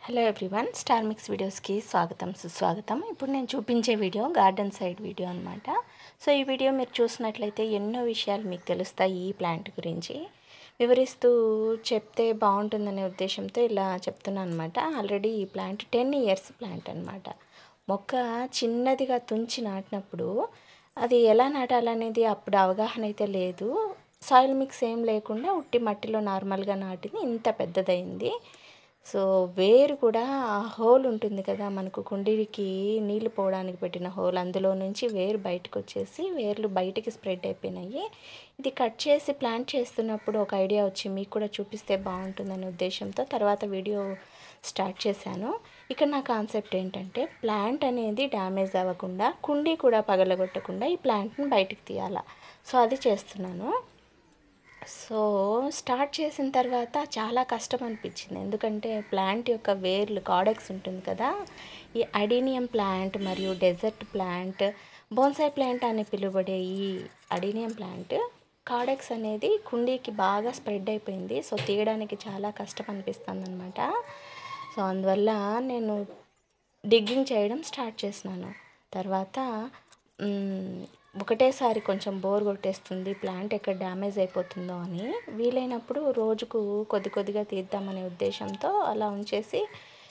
hello everyone star mix వీడియోస్కి స్వాగతం సుస్వాగతం ఇప్పుడు నేను చూపించే వీడియో గార్డెన్ సైడ్ వీడియో అనమాట సో ఈ వీడియో మీరు చూసినట్లయితే ఎన్నో విషయాలు మీకు తెలుస్తాయి ఈ ప్లాంట్ గురించి వివరిస్తూ చెప్తే బాగుంటుందనే ఉద్దేశంతో ఇలా చెప్తున్నాను అనమాట ఆల్రెడీ ఈ ప్లాంట్ టెన్ ఇయర్స్ ప్లాంట్ అనమాట మొక్క చిన్నదిగా తుంచి నాటినప్పుడు అది ఎలా నాటాలనేది అప్పుడు అవగాహన అయితే లేదు సాయిల్ మిక్స్ ఏం లేకుండా ఉట్టి మట్టిలో నార్మల్గా నాటింది ఇంత పెద్దదైంది సో వేరు కూడా ఆ హోల్ ఉంటుంది కదా మనకు కుండీకి నీళ్లు పోవడానికి పెట్టిన హోల్ అందులో నుంచి వేరు బయటకు వచ్చేసి వేర్లు బయటికి స్ప్రెడ్ అయిపోయినాయి ఇది కట్ చేసి ప్లాంట్ చేస్తున్నప్పుడు ఒక ఐడియా వచ్చి మీకు కూడా చూపిస్తే బాగుంటుందనే ఉద్దేశంతో తర్వాత వీడియో స్టార్ట్ చేశాను ఇక్కడ నా కాన్సెప్ట్ ఏంటంటే ప్లాంట్ అనేది డ్యామేజ్ అవ్వకుండా కుండీ కూడా పగలగొట్టకుండా ఈ ప్లాంట్ని బయటికి తీయాలా సో అది చేస్తున్నాను సో స్టార్ట్ చేసిన తర్వాత చాలా కష్టం అనిపించింది ఎందుకంటే ప్లాంట్ యొక్క వేర్లు కాడెక్స్ ఉంటుంది కదా ఈ అడీనియం ప్లాంట్ మరియు డెజర్ట్ ప్లాంట్ బోన్సాయి ప్లాంట్ అని పిలువబడే ఈ అడీనియం ప్లాంట్ కాడెక్స్ అనేది కుండీకి బాగా స్ప్రెడ్ అయిపోయింది సో తీయడానికి చాలా కష్టం అనిపిస్తుంది అనమాట సో అందువల్ల నేను డిగ్గింగ్ చేయడం స్టార్ట్ చేసినాను తర్వాత మ్, ఒకటేసారి కొంచెం బోర్ కొట్టేస్తుంది ప్లాంట్ ఎక్కడ డ్యామేజ్ అయిపోతుందో అని వీలైనప్పుడు రోజుకు కొద్ది కొద్దిగా తీద్దామనే ఉద్దేశంతో అలా ఉంచేసి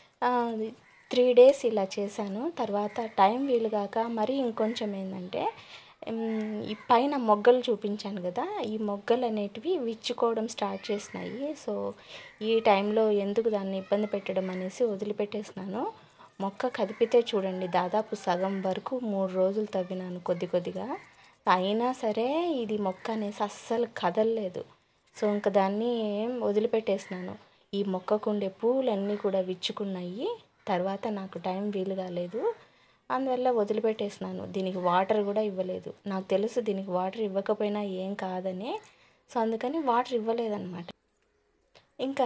త్రీ డేస్ ఇలా చేశాను తర్వాత టైం వీలుగాక మరీ ఇంకొంచెం ఏంటంటే మ్, ఈ పైన మొగ్గలు చూపించాను కదా ఈ మొగ్గలు అనేటివి విచ్చుకోవడం స్టార్ట్ చేసినాయి సో ఈ టైంలో ఎందుకు దాన్ని ఇబ్బంది పెట్టడం అనేసి వదిలిపెట్టేసినాను మొక్క కదిపితే చూడండి దాదాపు సగం వరకు మూడు రోజులు తవ్వినాను కొద్ది కొద్దిగా అయినా సరే ఇది మొక్క అనేసి అస్సలు కదలలేదు సో ఇంకా దాన్ని వదిలిపెట్టేసినాను ఈ మొక్కకుండే పూలన్నీ కూడా విచ్చుకున్నాయి తర్వాత నాకు టైం వీలు కాలేదు అందువల్ల వదిలిపెట్టేసినాను దీనికి వాటర్ కూడా ఇవ్వలేదు నాకు తెలుసు దీనికి వాటర్ ఇవ్వకపోయినా ఏం కాదని సో అందుకని వాటర్ ఇవ్వలేదన్నమాట ఇంకా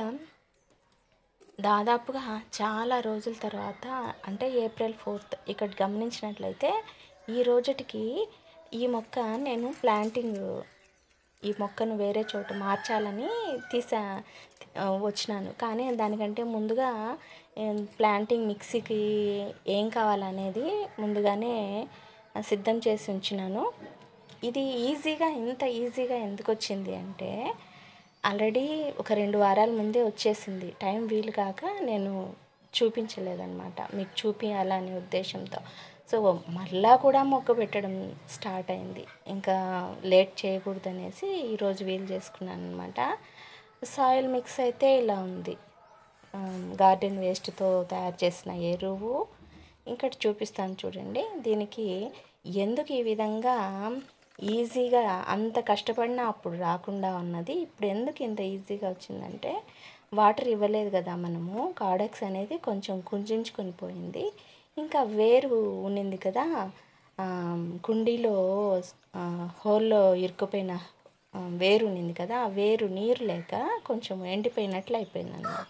దాదాపుగా చాలా రోజుల తర్వాత అంటే ఏప్రిల్ ఫోర్త్ ఇక్కడ గమనించినట్లయితే ఈ రోజుటికి ఈ మొక్క నేను ప్లాంటింగ్ ఈ మొక్కను వేరే చోట మార్చాలని తీసా ఆ, వచ్చినాను కానీ దానికంటే ముందుగా ఏం, ప్లాంటింగ్ మిక్సీకి ఏం కావాలనేది ముందుగానే ఆ, సిద్ధం చేసి ఉంచినాను ఇది ఈజీగా ఇంత ఈజీగా ఎందుకు వచ్చింది అంటే ఆల్రెడీ ఒక రెండు వారాల ముందే వచ్చేసింది టైం వీలు కాక నేను చూపించలేదన్నమాట మీకు చూపించాలనే ఉద్దేశంతో సో మళ్ళా కూడా మొక్క పెట్టడం స్టార్ట్ అయింది ఇంకా లేట్ చేయకూడదు అనేసి ఈరోజు వీలు చేసుకున్నాను అనమాట సాయిల్ మిక్స్ అయితే ఇలా ఉంది గార్డెన్ వేస్ట్తో తయారు చేసిన ఎరువు ఇంకటి చూపిస్తాను చూడండి దీనికి ఎందుకు ఈ విధంగా ఈజీగా అంత కష్టపడినా అప్పుడు రాకుండా ఉన్నది ఇప్పుడు ఎందుకు ఇంత ఈజీగా వచ్చిందంటే వాటర్ ఇవ్వలేదు కదా మనము కాడెక్స్ అనేది కొంచెం కుంజించుకొని పోయింది ఇంకా వేరు ఉన్నింది కదా ఆ, కుండీలో ఆ, హోల్లో ఇరుక్కుపోయిన ఆ, వేరు ఉన్నింది కదా ఆ వేరు నీరు లేక కొంచెం ఎండిపోయినట్లు అయిపోయింది అనమాట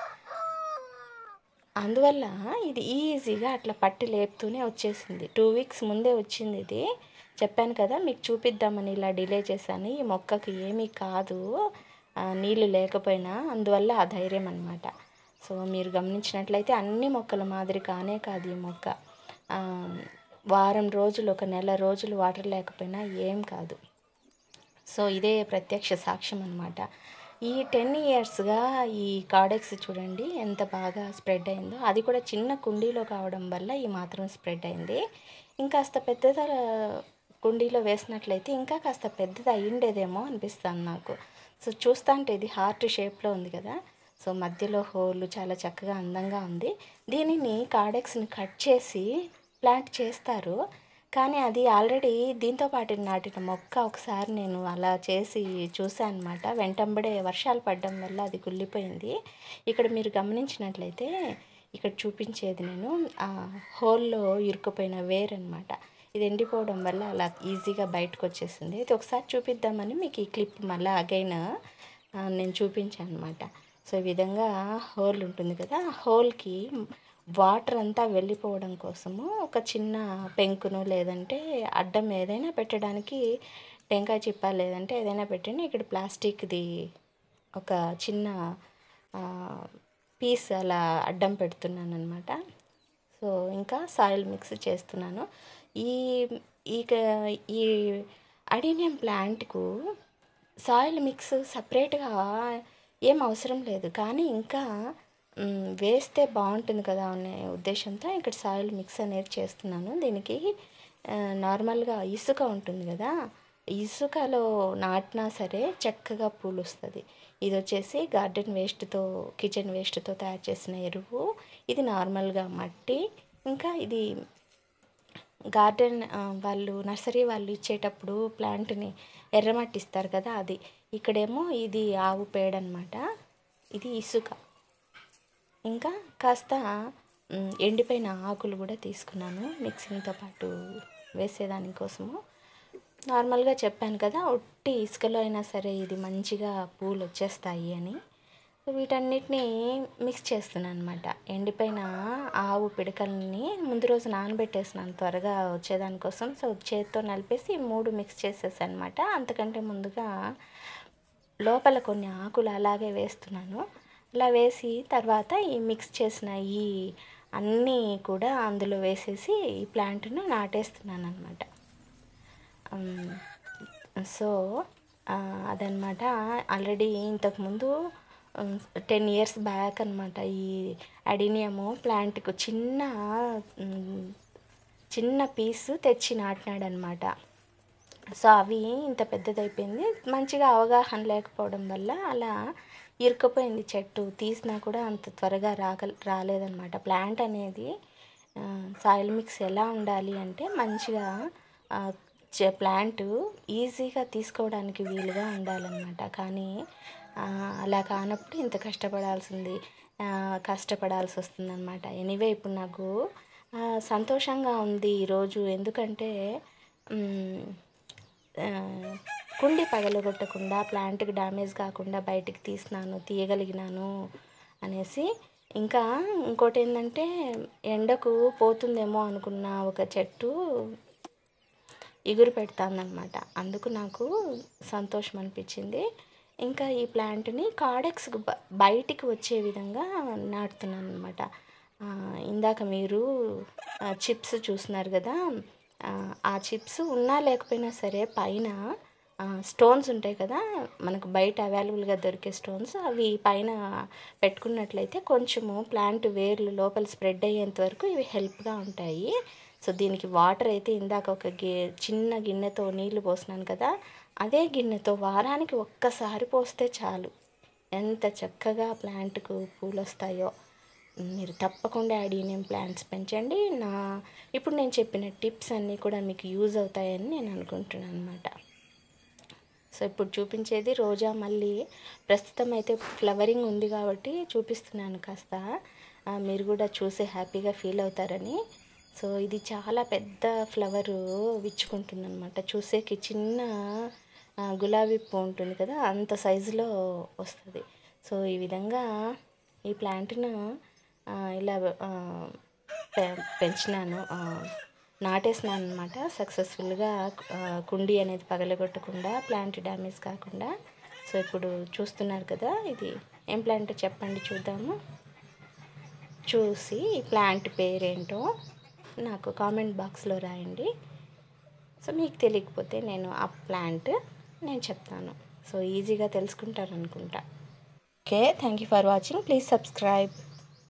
అందువల్ల ఇది ఈజీగా అట్లా పట్టి లేపుతూనే వచ్చేసింది టూ వీక్స్ ముందే వచ్చింది ఇది చెప్పాను కదా మీకు చూపిద్దామని ఇలా డిలే చేశాను ఈ మొక్కకి ఏమీ కాదు ఆ, నీళ్ళు లేకపోయినా అందువల్ల ఆ ధైర్యం అనమాట సో మీరు గమనించినట్లయితే అన్ని మొక్కల మాదిరి కానే కాదు ఈ మొక్క ఆ, వారం రోజులు ఒక నెల రోజులు వాటర్ లేకపోయినా ఏం కాదు సో ఇదే ప్రత్యక్ష సాక్ష్యం అనమాట ఈ టెన్ ఇయర్స్గా ఈ కార్డెక్స్ చూడండి ఎంత బాగా స్ప్రెడ్ అయిందో అది కూడా చిన్న కుండీలో కావడం వల్ల ఈ మాత్రం స్ప్రెడ్ అయింది ఇంకాస్త పెద్దద కుండీలో వేసినట్లయితే ఇంకా కాస్త పెద్దది అయ్యిండేదేమో అనిపిస్తుంది నాకు సో చూస్తా అంటే ఇది హార్ట్ షేప్లో ఉంది కదా సో మధ్యలో హోల్ చాలా చక్కగా అందంగా ఉంది దీనిని కార్డెక్స్ని కట్ చేసి ప్లాంట్ చేస్తారు కానీ అది ఆల్రెడీ దీంతో పాటు నాటిన మొక్క ఒకసారి నేను అలా చేసి చూసాను అనమాట వెంటంబడే వర్షాలు పడడం వల్ల అది కుళ్ళిపోయింది ఇక్కడ మీరు గమనించినట్లయితే ఇక్కడ చూపించేది నేను ఆ హోల్లో ఇరుక్కుపోయిన వేర్ అనమాట ఇది ఎండిపోవడం వల్ల అలా ఈజీగా బయటకు వచ్చేసింది అయితే ఒకసారి చూపిద్దామని మీకు ఈ క్లిప్ మళ్ళీ అగైన్ నేను చూపించాను అనమాట సో ఈ విధంగా హోల్ ఉంటుంది కదా ఆ హోల్కి వాటర్ అంతా వెళ్ళిపోవడం కోసము ఒక చిన్న పెంకును లేదంటే అడ్డం ఏదైనా పెట్టడానికి టెంకాయ చిప్ప లేదంటే ఏదైనా పెట్టండి ఇక్కడ ప్లాస్టిక్ది ఒక చిన్న ఆ, పీస్ అలా అడ్డం పెడుతున్నాను అనమాట సో ఇంకా సాయిల్ మిక్స్ చేస్తున్నాను ఈ ఈ క- ఈ అడీనియం ప్లాంట్కు సాయిల్ మిక్స్ సపరేట్గా ఏం అవసరం లేదు కానీ ఇంకా మ్, వేస్తే బాగుంటుంది కదా అనే ఉద్దేశంతో ఇక్కడ సాయిల్ మిక్స్ అనేది చేస్తున్నాను దీనికి ఆ, నార్మల్గా ఇసుక ఉంటుంది కదా ఇసుకలో నాటినా సరే చక్కగా పూలు వస్తుంది ఇది వచ్చేసి గార్డెన్ వేస్ట్తో కిచెన్ వేస్ట్తో తయారు చేసిన ఎరువు ఇది నార్మల్గా మట్టి ఇంకా ఇది గార్డెన్ ఆ, వాళ్ళు నర్సరీ వాళ్ళు ఇచ్చేటప్పుడు ప్లాంట్ని ఎర్రమట్టి ఇస్తారు కదా అది ఇక్కడేమో ఇది ఆవు పేడ అనమాట ఇది ఇసుక ఇంకా కాస్త మ్, ఎండిపోయిన ఆకులు కూడా తీసుకున్నాను మిక్సింగ్తో పాటు వేసేదానికోసము నార్మల్గా చెప్పాను కదా ఒట్టి ఇసుకలో అయినా సరే ఇది మంచిగా పూలు వచ్చేస్తాయి అని సో వీటన్నిటిని మిక్స్ చేస్తున్నాను అనమాట ఎండిపోయిన ఆవు పిడకల్ని ముందు రోజు నానబెట్టేసినాను త్వరగా వచ్చేదానికోసం సో చేత్తో నలిపేసి ఈ మూడు మిక్స్ చేసేసాను అనమాట అంతకంటే ముందుగా లోపల కొన్ని ఆకులు అలాగే వేస్తున్నాను అలా వేసి తర్వాత ఈ మిక్స్ చేసిన ఈ అన్నీ కూడా అందులో వేసేసి ఈ ప్లాంట్ను నాటేస్తున్నాను అనమాట సో అదనమాట ఆల్రెడీ ఇంతకుముందు టెన్ ఇయర్స్ బ్యాక్ అనమాట ఈ అడినియము ప్లాంట్కు చిన్న మ్, చిన్న పీసు తెచ్చి నాటినాడు అనమాట సో అవి ఇంత పెద్దదైపోయింది మంచిగా అవగాహన లేకపోవడం వల్ల అలా ఇరుక్కుపోయింది చెట్టు తీసినా కూడా అంత త్వరగా రాగ రాలేదన్నమాట ప్లాంట్ అనేది సాయిల్ మిక్స్ ఎలా ఉండాలి అంటే మంచిగా ఆ, చె- ప్లాంట్ ఈజీగా తీసుకోవడానికి వీలుగా ఉండాలన్నమాట కానీ ఆ, అలా కానప్పుడు ఇంత కష్టపడాల్సింది ఆ, కష్టపడాల్సి వస్తుందన్నమాట ఎనీవే ఇప్పుడు నాకు ఆ, సంతోషంగా ఉంది ఈరోజు ఎందుకంటే మ్, ఆ, కుండి పగలగొట్టకుండా ప్లాంట్కి డ్యామేజ్ కాకుండా బయటికి తీసినాను తీయగలిగినాను అనేసి ఇంకా ఇంకోటి ఏంటంటే ఎండకు పోతుందేమో అనుకున్న ఒక చెట్టు ఎగురు పెడతాందనమాట అందుకు నాకు సంతోషం అనిపించింది ఇంకా ఈ ప్లాంట్ని కాడెక్స్ బయటికి వచ్చే విధంగా నాటుతున్నాను అనమాట ఇందాక మీరు చిప్స్ చూస్తున్నారు కదా ఆ, ఆ చిప్స్ ఉన్నా లేకపోయినా సరే పైన స్టోన్స్ ఉంటాయి కదా మనకు బయట అవైలబుల్గా దొరికే స్టోన్స్ అవి పైన పెట్టుకున్నట్లయితే కొంచెము ప్లాంట్ వేర్లు లోపల స్ప్రెడ్ అయ్యేంత వరకు ఇవి హెల్ప్గా ఉంటాయి సో దీనికి వాటర్ అయితే ఇందాక ఒక గి చిన్న గిన్నెతో నీళ్లు పోసినాను కదా అదే గిన్నెతో వారానికి ఒక్కసారి పోస్తే చాలు ఎంత చక్కగా ప్లాంట్కు పూలు వస్తాయో మీరు తప్పకుండా అడీనియం ప్లాంట్స్ పెంచండి నా ఇప్పుడు నేను చెప్పిన టిప్స్ అన్నీ కూడా మీకు యూజ్ అవుతాయని నేను అనుకుంటున్నాను అనమాట సో ఇప్పుడు చూపించేది రోజా మళ్ళీ ప్రస్తుతం అయితే ఫ్లవరింగ్ ఉంది కాబట్టి చూపిస్తున్నాను కాస్త ఆ, మీరు కూడా చూసి హ్యాపీగా ఫీల్ అవుతారని సో ఇది చాలా పెద్ద ఫ్లవర్ విచ్చుకుంటుంది అనమాట చూసేకి చిన్న ఆ, గులాబీ పువ్వు ఉంటుంది కదా అంత సైజులో వస్తుంది సో ఈ విధంగా ఈ ప్లాంట్ను ఆ, ఇలా ఆ, పె- పెంచినాను ఆ, నాటేసినాను అనమాట సక్సెస్ఫుల్గా ఆ, కుండీ అనేది పగలగొట్టకుండా ప్లాంట్ డ్యామేజ్ కాకుండా సో ఇప్పుడు చూస్తున్నారు కదా ఇది ఏం ప్లాంట్ చెప్పండి చూద్దాము చూసి ఈ ప్లాంట్ పేరేంటో నాకు కామెంట్ బాక్స్లో రాయండి సో మీకు తెలియకపోతే నేను ఆ ప్లాంట్ నేను చెప్తాను సో ఈజీగా తెలుసుకుంటారు అనుకుంటా okay thank you for watching please subscribe